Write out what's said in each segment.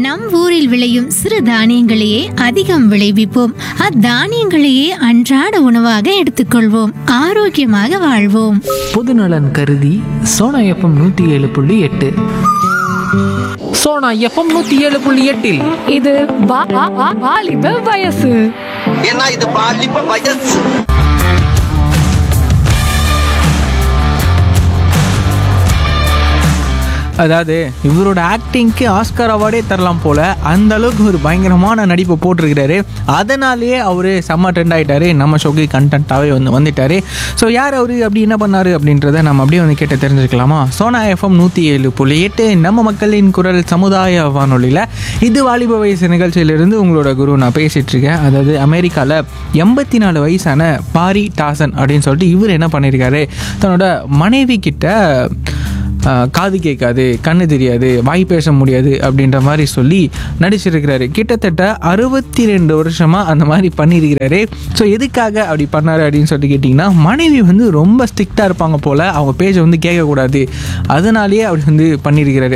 நம் ஊரில் விளையும் சிறு தானியங்களையே அதிகம் விளைவிப்போம் அத்தானியங்களையே அன்றாட உணவாக எடுத்துக்கொள்வோம் ஆரோக்கியமாக வாழ்வோம் பொதுநலன் கருதி சோனா எஃப்எம் நூற்றி ஏழு புள்ளி எட்டு சோனா எஃப்எம் நூற்றி ஏழு புள்ளி எட்டில் இது வா- வா- வா- வாலிப வயசு ஏன்னா இது பாலிப்ப வயசு அதாவது இவரோட ஆக்டிங்க்கு ஆஸ்கார் அவார்டே தரலாம் போல அந்த அளவுக்கு ஒரு பயங்கரமான நடிப்பை போட்டிருக்கிறாரு அதனாலேயே அவர் செம்ம ட்ரெண்ட் ஆயிட்டாரு நம்ம ஷோக்கு கண்டென்ட்டாகவே வந்து வந்துட்டாரு ஸோ யார் அவர் அப்படி என்ன பண்ணாரு அப்படின்றத நம்ம அப்படியே வந்து கேட்டு தெரிஞ்சுக்கலாமா சோனா எஃப்எம் நூற்றி ஏழு புள்ளி எட்டு நம்ம மக்களின் குரல் சமுதாய வானொலியில் இது வாலிப வயசு நிகழ்ச்சியிலிருந்து உங்களோட குரு நான் பேசிட்டு இருக்கேன் அதாவது அமெரிக்காவில் எண்பத்தி நாலு வயசான பாரி டாசன் அப்படின்னு சொல்லிட்டு இவர் என்ன பண்ணியிருக்காரு தன்னோட மனைவி கிட்ட ஆஹ் காது கேட்காது கண்ணு தெரியாது வாய் பேச முடியாது அப்படின்ற மாதிரி சொல்லி நடிச்சிருக்கிறாரு கிட்டத்தட்ட அறுபத்தி ரெண்டு வருஷமாக அந்த மாதிரி பண்ணியிருக்கிறாரு ஸோ எதுக்காக அப்படி பண்ணாரு அப்படின்னு சொல்லிட்டு கேட்டிங்கன்னா மனைவி வந்து ரொம்ப ஸ்ட்ரிக்டாக இருப்பாங்க போல் அவங்க பேச்சை வந்து கேட்கக்கூடாது அதனாலேயே அப்படி வந்து பண்ணியிருக்கிறாரு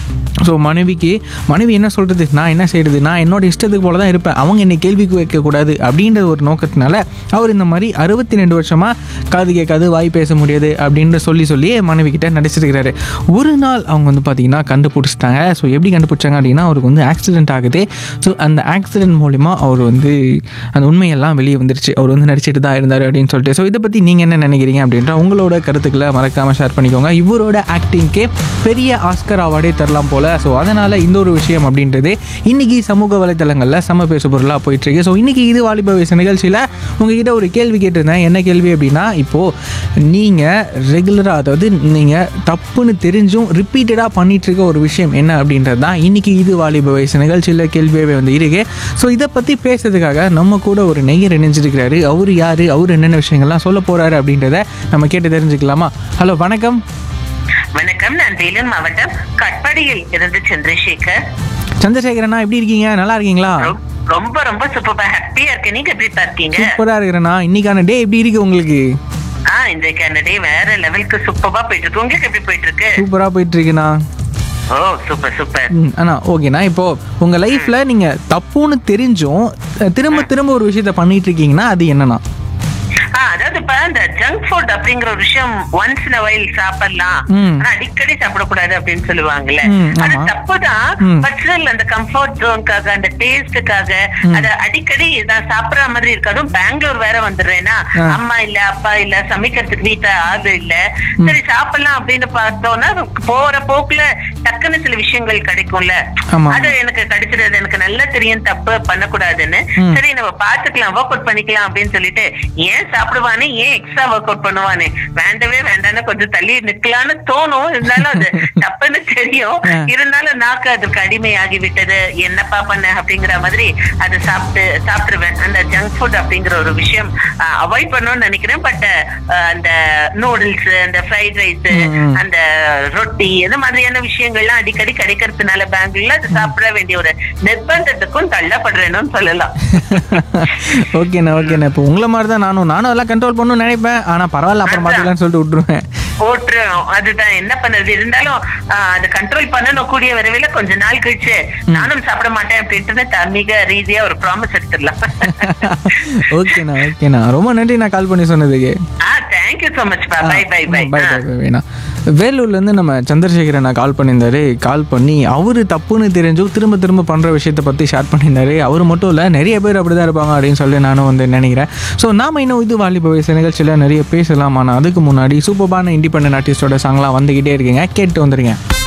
ஸோ மனைவிக்கு மனைவி என்ன சொல்கிறது நான் என்ன செய்கிறது நான் என்னோட இஷ்டத்துக்கு போல தான் இருப்பேன் அவங்க என்னை கேள்விக்கு வைக்கக்கூடாது அப்படின்ற ஒரு நோக்கத்தினால அவர் இந்த மாதிரி அறுபத்தி ரெண்டு வருஷமாக காது கேட்காது வாய் பேச முடியாது அப்படின்ற சொல்லி சொல்லி மனைவி கிட்ட நடிச்சிருக்கிறாரு ஒரு நாள் அவங்க வந்து பார்த்தீங்கன்னா கண்டுபிடிச்சிட்டாங்க ஸோ எப்படி கண்டுபிடிச்சாங்க அப்படின்னா அவருக்கு வந்து ஆக்சிடென்ட் ஆகுது ஸோ அந்த ஆக்சிடென்ட் மூலிமா அவர் வந்து அந்த உண்மையெல்லாம் வெளியே வந்துருச்சு அவர் வந்து நடிச்சிட்டு தான் இருந்தார் அப்படின்னு சொல்லிட்டு ஸோ இதை பற்றி நீங்கள் என்ன நினைக்கிறீங்க அப்படின்ற உங்களோட கருத்துக்களை மறக்காமல் ஷேர் பண்ணிக்கோங்க இவரோட ஆக்டிங்க்கே பெரிய ஆஸ்கர் அவார்டே தரலாம் போல் ஸோ அதனால் இந்த ஒரு விஷயம் அப்படின்றது இன்றைக்கி சமூக வலைத்தளங்களில் சம பேசு பொருளாக போயிட்டுருக்கு ஸோ இன்றைக்கி இது வாலிப வயசு நிகழ்ச்சியில் உங்ககிட்ட ஒரு கேள்வி கேட்டிருந்தேன் என்ன கேள்வி அப்படின்னா இப்போது நீங்கள் ரெகுலராக அதாவது நீங்கள் தப்புன்னு தெரிஞ்சும் ரிப்பீட்டடாக பண்ணிட்டு இருக்க ஒரு விஷயம் என்ன அப்படின்றது தான் இன்றைக்கி இது வாலிப வயசு நிகழ்ச்சியில் கேள்வியாகவே வந்து இருக்கு ஸோ இதை பற்றி பேசுறதுக்காக நம்ம கூட ஒரு நெய்யர் இணைஞ்சிருக்கிறாரு அவர் யார் அவர் என்னென்ன விஷயங்கள்லாம் சொல்ல போகிறாரு அப்படின்றத நம்ம கேட்டு தெரிஞ்சுக்கலாமா ஹலோ வணக்கம் வணக்கம் நான் வேலூர் மாவட்டம் கட்பாடியில் இருந்து சந்திரசேகர் சந்திரசேகரண்ணா எப்படி இருக்கீங்க நல்லா இருக்கீங்களா ரொ- ரொம்ப ரொம்ப சூப்பரா ஹாப்பியா இருக்கேன் நீங்க எப்படி இருக்கீங்க சூப்பராக இருக்கிறேண்ணா இன்னைக்கான டே எப்படி இருக்கு உங்களுக்கு ஆ இந்த கேண்டடே வேற லெவலுக்கு சூப்பரா போயிட்டு இருக்கு உங்களுக்கு எப்படி போயிட்டு இருக்கு சூப்பராக போயிட்டு இருக்குண்ணா ஓ சூப்பர் சூப்பர் ம், அண்ணா ஓகேண்ணா இப்போ உங்க லைஃப்ல நீங்க தப்புன்னு தெரிஞ்சும் அஹ், திரும்ப திரும்ப ஒரு விஷயத்த பண்ணிட்டு இருக்கீங்கன்னா அது என்னண்ணா ஆ அதாவது இப்ப இந்த ஜங்க் ஃபுட் அப்படிங்கிற ஒரு விஷயம் ஒன்ஸ் இன் வயல் சாப்பிடலாம் ம். ஆனா அடிக்கடி சாப்பிடக்கூடாது அப்படின்னு சொல்லுவாங்கல்ல ம், அது ஆமா. தப்புதான் ம். பட் ஸ்டில் அந்த கம்ஃபர்ட் ஜோனுக்காக அந்த டேஸ்டுக்காக அத அடிக்கடி நான் சாப்பிடுற மாதிரி இருக்காதும் பெங்களூர் வேற வந்துடுறேன்னா ஆ. அம்மா இல்ல அப்பா இல்ல சமைக்கிறதுக்கு வீட்டுல ஆள் இல்ல சரி சாப்பிடலாம் அப்படின்னு பார்த்தோம்னா போற போக்குல டக்குன்னு சில விஷயங்கள் கிடைக்கும்ல ஆமா. அது எனக்கு கிடைச்சிருது எனக்கு நல்லா தெரியும் தப்பு பண்ணக்கூடாதுன்னு ம். சரி நம்ம பாத்துக்கலாம் ஒர்க் அவுட் பண்ணிக்கலாம் அப்படின்னு சொல்லிட்டு ஏன் சாப்பிடுவானே ஏன் எக்ஸ்ட்ரா ஒர்க் அவுட் பண்ணுவானே வேண்டவே வேண்டாம்னு கொஞ்சம் தள்ளி நிக்கலாம்னு தோணும் இருந்தாலும் அது தப்புன்னு தெரியும் ஆ. இருந்தாலும் நாக்கு அதுக்கு அடிமையாகி விட்டது என்னப்பா பண்ண அப்படிங்கிற மாதிரி அதை சாப்பிட்டு சாப்பிட்டுருவேன் அந்த ஜங்க் ஃபுட் அப்படிங்கிற ஒரு விஷயம் அவாய்ட் பண்ணணும்னு நினைக்கிறேன் பட் அந்த நூடுல்ஸ் அந்த ஃப்ரைட் ரைஸ் ம். அந்த ரொட்டி இந்த மாதிரியான விஷயங்கள்லாம் அடிக்கடி கிடைக்கிறதுனால பெங்களூர்ல அது சாப்பிட வேண்டிய ஒரு நிர்பந்தத்துக்கும் தள்ளப்படுறேன்னு சொல்லலாம் ஓகேண்ணா ஓகேண்ணா இப்போ உங்களை மாதிரி தான் நானும் நானும் அதெல்லாம் கண்ட்ரோல் பண்ணணும்னு நினைப்பேன் ஆனா பரவாயில்ல அப்புறம் பார்த்துக்கலாம்னு சொல்லிட்டு விட்டுருவேன் போட்டுரும் அதுதான் என்ன பண்ணுறது இருந்தாலும் ஆஹ், அதை கண்ட்ரோல் பண்ணணும் கூடிய விரைவில் கொஞ்ச நாள் கழிச்சு நானும் சாப்பிட மாட்டேன் அப்படின்ட்டு தார்மீக ரீதியா ஒரு ப்ராமிஸ் எடுத்துடலாம் ஓகேண்ணா ஓகேண்ணா ரொம்ப நன்றி நான் கால் பண்ணி சொன்னதுக்கு ஆ தேங்க்யூ ஸோ மச் பா bye bye bye bye bye வேணா வேலூர்லேருந்து நம்ம சந்திரசேகரன் நான் கால் பண்ணியிருந்தாரு கால் பண்ணி அவர் தப்புன்னு தெரிஞ்சும் திரும்ப திரும்ப பண்ணுற விஷயத்தை பற்றி ஷேர் பண்ணியிருந்தாரு அவர் மட்டும் இல்லை நிறைய பேர் அப்படி தான் இருப்பாங்க அப்படின்னு சொல்லி நானும் வந்து நினைக்கிறேன் ஸோ நாம இன்னும் இது வாலிப வயசு நிகழ்ச்சியில் நிறைய பேசலாம் ஆனால் அதுக்கு முன்னாடி சூப்பர்பான இண்டிபெண்டன்ட் ஆர்டிஸ்டோட சாங்லாம் வந்துக்கிட்டே இருக்கீங்க கேட்டு வந்துருங்க